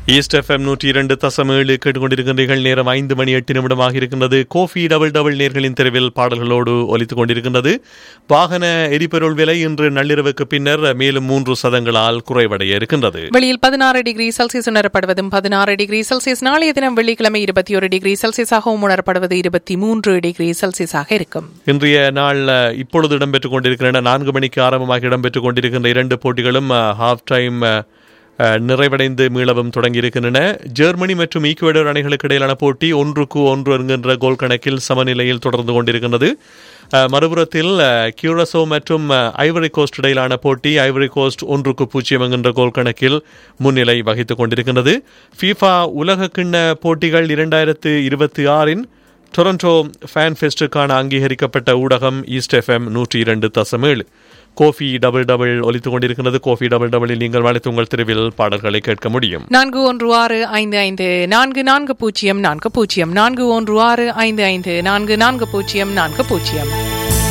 east FM நூற்றி இரண்டு தசம் ஏழு கேட்டுக்கொண்டிருக்கின்றீர்கள் நேரம் ஐந்து மணி எட்டு நிமிடமாக இருக்கின்றது கோஃபி டபுள் டபுள் நேர்களின் தெருவில் பாடல்களோடு ஒலித்துக் கொண்டிருக்கின்றது வாகன எரிபொருள் விலை இன்று நள்ளிரவுக்கு பின்னர் மேலும் மூன்று சதங்களால் குறைவடைய இருக்கின்றது வெளியில் பதினாறு டிகிரி செல்சியஸ் உணரப்படுவதும் பதினாறு டிகிரி செல்சியஸ் நாளைய தினம் வெள்ளிக்கிழமை இருபத்தி ஒரு டிகிரி செல்சியஸாகவும் உணரப்படுவது இருபத்தி மூன்று டிகிரி செல்சியஸாக இருக்கும் இன்றைய நாள் அஹ், இப்பொழுது இடம்பெற்றுக் கொண்டிருக்கின்றன நான்கு மணிக்கு ஆரம்பமாக இடம்பெற்றுக் கொண்டிருக்கின்ற இரண்டு போட்டிகளும் ஹாஃப் டைம் நிறைவடைந்து மீளவும் தொடங்கியிருக்கின்றன ஜெர்மனி மற்றும் ஈக்குவேடர் அணிகளுக்கு இடையிலான போட்டி ஒன்றுக்கு ஒன்று என்கின்ற கோல் கணக்கில் சமநிலையில் தொடர்ந்து கொண்டிருக்கின்றது அஹ், மறுபுறத்தில் அஹ், கியூரசோ மற்றும் அஹ், ஐவரி கோஸ்ட் இடையிலான போட்டி ஐவரி கோஸ்ட் ஒன்றுக்கு பூஜ்ஜியம் என்கின்ற கோல் கணக்கில் முன்னிலை வகித்துக் கொண்டிருக்கின்றது ஃபீஃபா உலக கிண்ண போட்டிகள் இரண்டாயிரத்து இருபத்தி ஆறின் டொரண்டோ ஃபேன் ஃபெஸ்டுக்கான அங்கீகரிக்கப்பட்ட ஊடகம் ஈஸ்ட் எஃப்எம் நூற்றி இரண்டு தசம் ஏழு கோஃபி டபுள் டபுள் ஒலித்துக் கொண்டிருக்கிறது கோஃபி டபுள் டபுளில் நீங்கள் வளைத்து உங்கள் தெருவில் பாடல்களை கேட்க முடியும் நான்கு ஒன்று ஆறு ஐந்து ஐந்து நான்கு நான்கு பூஜ்ஜியம் நான்கு பூஜ்ஜியம் நான்கு ஒன்று ஆறு ஐந்து ஐந்து நான்கு நான்கு பூஜ்ஜியம் நான்கு பூஜ்ஜியம்